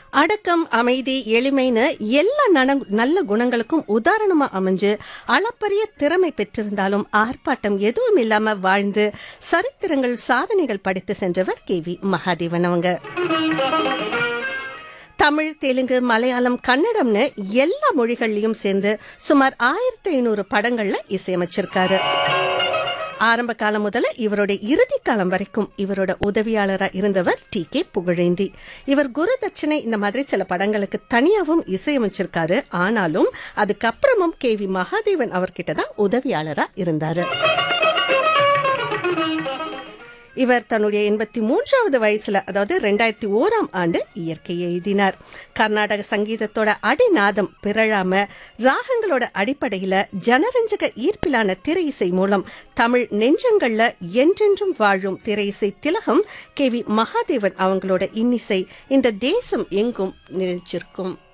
அடக்கம் அமைதி எளிமைன்னு எல்லா நன- நல்ல குணங்களுக்கும் உதாரணமா அமைஞ்சு அளப்பரிய திறமை பெற்றிருந்தாலும் ஆர்ப்பாட்டம் எதுவும் இல்லாம வாழ்ந்து சரித்திரங்கள் சாதனைகள் படைத்து சென்றவர் கே வி மகாதேவன் அவங்க தமிழ் தெலுங்கு மலையாளம் கன்னடம்னு எல்லா மொழிகள்லயும் சேர்ந்து சுமார் ஆயிரத்தி ஐநூறு படங்கள்ல இசையமைச்சிருக்காரு ஆரம்ப காலம் முதல்ல இவருடைய இறுதி காலம் வரைக்கும் இவரோட உதவியாளரா இருந்தவர் டி கே புகழேந்தி இவர் குரு தட்சணை இந்த மாதிரி சில படங்களுக்கு தனியாவும் இசையமைச்சிருக்காரு ஆனாலும் அதுக்கப்புறமும் கே வி மகாதேவன் அவர்கிட்ட தான் உதவியாளரா இருந்தாரு இவர் தன்னுடைய எண்பத்தி மூன்றாவது வயசுல அதாவது ரெண்டாயிரத்தி ஓராம் ஆண்டு இயற்கையை எழுதினார் கர்நாடக சங்கீதத்தோட அடிநாதம் பிறழாம ராகங்களோட அடிப்படையில ஜனரஞ்சக ஈர்ப்பிலான திரை இசை மூலம் தமிழ் நெஞ்சங்கள்ல என்றென்றும் வாழும் திரை இசை திலகம் கே வி மகாதேவன் அவங்களோட இன்னிசை இந்த தேசம் எங்கும் நிலைச்சிருக்கும்